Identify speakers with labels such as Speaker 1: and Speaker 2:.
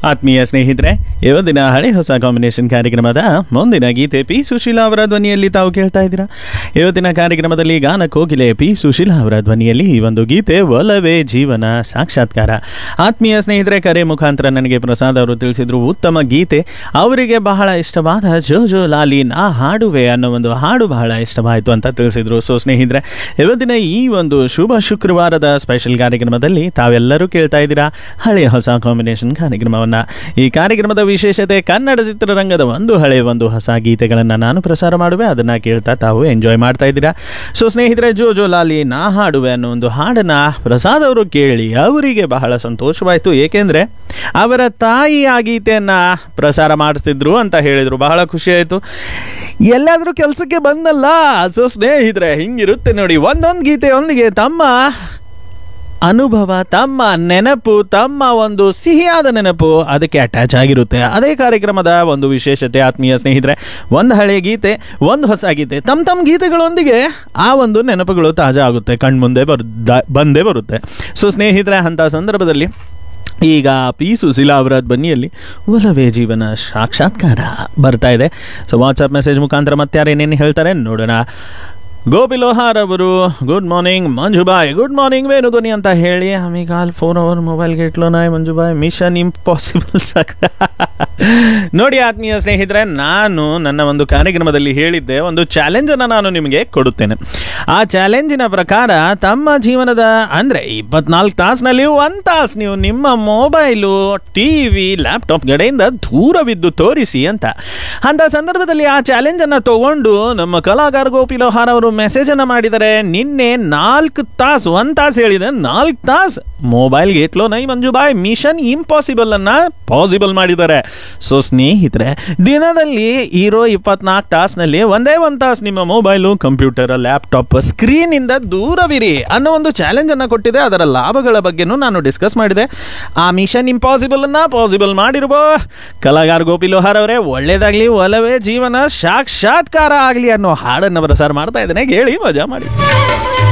Speaker 1: ಆತ್ಮೀಯ ಸ್ನೇಹಿತರೆ ಇವತ್ತಿನ ಹಳೆ ಹೊಸ ಕಾಂಬಿನೇಷನ್ ಕಾರ್ಯಕ್ರಮದ ಮುಂದಿನ ಗೀತೆ ಪಿ ಸುಶೀಲಾ ಅವರ ಧ್ವನಿಯಲ್ಲಿ ತಾವು ಕೇಳ್ತಾ ಇದ್ದೀರಾ ಇವತ್ತಿನ ಕಾರ್ಯಕ್ರಮದಲ್ಲಿ ಗಾನ ಕೋಗಿಲೆ ಪಿ ಸುಶೀಲಾ ಅವರ ಧ್ವನಿಯಲ್ಲಿ ಈ ಒಂದು ಗೀತೆ ಒಲವೇ ಜೀವನ ಸಾಕ್ಷಾತ್ಕಾರ ಆತ್ಮೀಯ ಸ್ನೇಹಿತರೆ ಕರೆ ಮುಖಾಂತರ ನನಗೆ ಪ್ರಸಾದ್ ಅವರು ತಿಳಿಸಿದ್ರು ಉತ್ತಮ ಗೀತೆ ಅವರಿಗೆ ಬಹಳ ಇಷ್ಟವಾದ ಜೋ ಜೋ ಲಾಲಿ ನಾ ಹಾಡುವೆ ಅನ್ನೋ ಒಂದು ಹಾಡು ಬಹಳ ಇಷ್ಟವಾಯಿತು ಅಂತ ತಿಳಿಸಿದ್ರು ಸೊ ಸ್ನೇಹಿತರೆ ಇವತ್ತಿನ ಈ ಒಂದು ಶುಭ ಶುಕ್ರವಾರದ ಸ್ಪೆಷಲ್ ಕಾರ್ಯಕ್ರಮದಲ್ಲಿ ತಾವೆಲ್ಲರೂ ಕೇಳ್ತಾ ಇದ್ದೀರಾ ಹಳೆಯ ಹೊಸ ಕಾಂಬಿನೇಷನ್ ಕಾರ್ಯಕ್ರಮವನ್ನು ಈ ಕಾರ್ಯಕ್ರಮದ ವಿಶೇಷತೆ ಕನ್ನಡ ಚಿತ್ರರಂಗದ ಒಂದು ಹಳೆ ಒಂದು ಹೊಸ ಗೀತೆಗಳನ್ನು ನಾನು ಪ್ರಸಾರ ಮಾಡುವೆ ಅದನ್ನು ಕೇಳ್ತಾ ತಾವು ಎಂಜಾಯ್ ಮಾಡ್ತಾ ಇದ್ದೀರಾ ಸೊ ಸ್ನೇಹಿತರೆ ಜೋ ಜೋ ಲಾಲಿ ನಾ ಹಾಡುವೆ ಅನ್ನೋ ಒಂದು ಹಾಡನ್ನು ಪ್ರಸಾದ್ ಅವರು ಕೇಳಿ ಅವರಿಗೆ ಬಹಳ ಸಂತೋಷವಾಯಿತು ಏಕೆಂದರೆ ಅವರ ತಾಯಿ ಆ ಗೀತೆಯನ್ನು ಪ್ರಸಾರ ಮಾಡಿಸ್ತಿದ್ರು ಅಂತ ಹೇಳಿದರು ಬಹಳ ಖುಷಿ ಆಯಿತು ಎಲ್ಲಾದರೂ ಕೆಲಸಕ್ಕೆ ಬಂದಲ್ಲ ಸೊ ಸ್ನೇಹಿತರೆ ಹಿಂಗಿರುತ್ತೆ ನೋಡಿ ಒಂದೊಂದು ಗೀತೆಯೊಂದಿಗೆ ತಮ್ಮ ಅನುಭವ ತಮ್ಮ ನೆನಪು ತಮ್ಮ ಒಂದು ಸಿಹಿಯಾದ ನೆನಪು ಅದಕ್ಕೆ ಅಟ್ಯಾಚ್ ಆಗಿರುತ್ತೆ ಅದೇ ಕಾರ್ಯಕ್ರಮದ ಒಂದು ವಿಶೇಷತೆ ಆತ್ಮೀಯ ಸ್ನೇಹಿತರೆ ಒಂದು ಹಳೆಯ ಗೀತೆ ಒಂದು ಹೊಸ ಗೀತೆ ತಮ್ಮ ತಮ್ಮ ಗೀತೆಗಳೊಂದಿಗೆ ಆ ಒಂದು ನೆನಪುಗಳು ತಾಜಾ ಆಗುತ್ತೆ ಕಣ್ಮುಂದೆ ಬರು ಬಂದೇ ಬರುತ್ತೆ ಸೊ ಸ್ನೇಹಿತರೆ ಅಂಥ ಸಂದರ್ಭದಲ್ಲಿ ಈಗ ಪಿ ಸುಶೀಲಾ ಅವರ ಧ್ವನಿಯಲ್ಲಿ ಒಲವೇ ಜೀವನ ಸಾಕ್ಷಾತ್ಕಾರ ಬರ್ತಾ ಇದೆ ಸೊ ವಾಟ್ಸಪ್ ಮೆಸೇಜ್ ಮುಖಾಂತರ ಮತ್ತೆ ಯಾರು ಏನೇನು ಹೇಳ್ತಾರೆ ನೋಡೋಣ ಗೋಪಿ ಲೋಹಾರ್ ಅವರು good morning Manjubai good morning Venu Dhwani ಅಂತ ಹೇಳಿ ಆಮೇಲೆ ಫೋನ್ ಅವರ್ ಮೊಬೈಲ್ಗೆ ಇಟ್ಲು ನಾಯ್ ಮಂಜುಬಾಯ್ ಮಿಷನ್ ಇಂಪಾಸಿಬಲ್ ಸಾಕ ನೋಡಿ ಆತ್ಮೀಯ ಸ್ನೇಹಿತರೆ ನಾನು ನನ್ನ ಒಂದು ಕಾರ್ಯಕ್ರಮದಲ್ಲಿ ಹೇಳಿದ್ದೆ ಒಂದು ಚಾಲೆಂಜನ್ನು ನಾನು ನಿಮಗೆ ಕೊಡುತ್ತೇನೆ ಆ ಚಾಲೆಂಜಿನ ಪ್ರಕಾರ ತಮ್ಮ ಜೀವನದ ಅಂದರೆ ಇಪ್ಪತ್ನಾಲ್ಕು ತಾಸಿನಲ್ಲಿ ಒಂದು ತಾಸು ನೀವು ನಿಮ್ಮ ಮೊಬೈಲು ಟಿ ವಿ ಲ್ಯಾಪ್ಟಾಪ್ ಕಡೆಯಿಂದ ದೂರವಿದ್ದು ತೋರಿಸಿ ಅಂತ ಅಂಥ ಸಂದರ್ಭದಲ್ಲಿ ಆ ಚಾಲೆಂಜನ್ನು ತಗೊಂಡು ನಮ್ಮ ಕಲಾಕಾರ ಗೋಪಿ ಲೋಹಾರ್ ಅವರು ಮೆಸೇಜನ್ನು ಮಾಡಿದ್ದಾರೆ ನಿನ್ನೆ ನಾಲ್ಕು ತಾಸು ಒಂದು ತಾಸು ಹೇಳಿದೆ ನಾಲ್ಕು ತಾಸು ಮೊಬೈಲ್ಗೆ ಇಟ್ಲೋ ನೈ ಮಂಜು ಬಾಯ್ ಮಿಷನ್ ಇಂಪಾಸಿಬಲ್ ಅನ್ನ ಪಾಸಿಬಲ್ ಮಾಡಿದ್ದಾರೆ ಸೊ ಸ್ನೇಹಿತರೆ ದಿನದಲ್ಲಿ ಇರೋ ಇಪ್ಪತ್ನಾಲ್ಕು ತಾಸಿನಲ್ಲಿ ಒಂದೇ ಒಂದು ತಾಸು ನಿಮ್ಮ ಮೊಬೈಲು ಕಂಪ್ಯೂಟರ್ ಲ್ಯಾಪ್ಟಾಪ್ ಸ್ಕ್ರೀನಿಂದ ದೂರವಿರಿ ಅನ್ನೋ ಒಂದು ಚಾಲೆಂಜ್ ಅನ್ನು ಕೊಟ್ಟಿದೆ ಅದರ ಲಾಭಗಳ ಬಗ್ಗೆನೂ ನಾನು ಡಿಸ್ಕಸ್ ಮಾಡಿದೆ ಆ ಮಿಷನ್ ಇಂಪಾಸಿಬಲ್ ಅನ್ನ ಪಾಸಿಬಲ್ ಮಾಡಿರುವ ಕಲಾಗಾರ ಗೋಪಿ ಲೋಹಾರ್ ಅವರೇ ಒಳ್ಳೇದಾಗ್ಲಿ ಒಲವೇ ಜೀವನ ಸಾಕ್ಷಾತ್ಕಾರ ಆಗಲಿ ಅನ್ನೋ ಹಾಡನ್ನು ಪ್ರಸಾರ ಮಾಡ್ತಾ ಇದ್ದೇನೆ ಕೇಳಿ ಮಜಾ ಮಾಡಿ